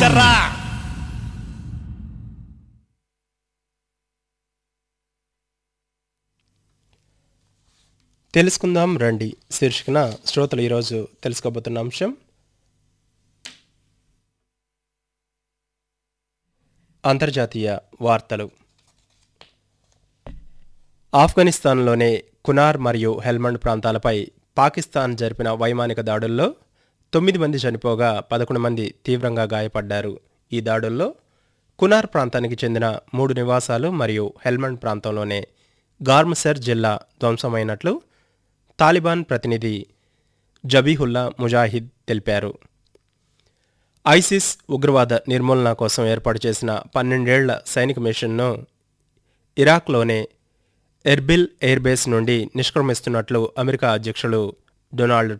కర్రా తెలుసుకుందాం రండి శీర్షికన శ్రోతలు ఈరోజు తెలుసుకోబోతున్న అంశం అంతర్జాతీయ వార్తలు ఆఫ్ఘనిస్తాన్లోని కునార్ మరియు హెల్మండ్ ప్రాంతాలపై పాకిస్తాన్ జరిపిన వైమానిక దాడుల్లో తొమ్మిది మంది చనిపోగా పదకొండు మంది తీవ్రంగా గాయపడ్డారు ఈ దాడుల్లో కునార్ ప్రాంతానికి చెందిన మూడు నివాసాలు మరియు హెల్మండ్ ప్రాంతంలోనే గార్మసర్ జిల్లా ధ్వంసమైనట్లు తాలిబాన్ ప్రతినిధి జబీహుల్లా ముజాహిద్ తెలిపారు ఐసిస్ ఉగ్రవాద నిర్మూలన కోసం ఏర్పాటు చేసిన పన్నెండేళ్ల సైనిక మిషన్ను ఇరాక్లోనే ఎర్బిల్ ఎయిర్బేస్ నుండి నిష్క్రమిస్తున్నట్లు అమెరికా అధ్యక్షులు డొనాల్డ్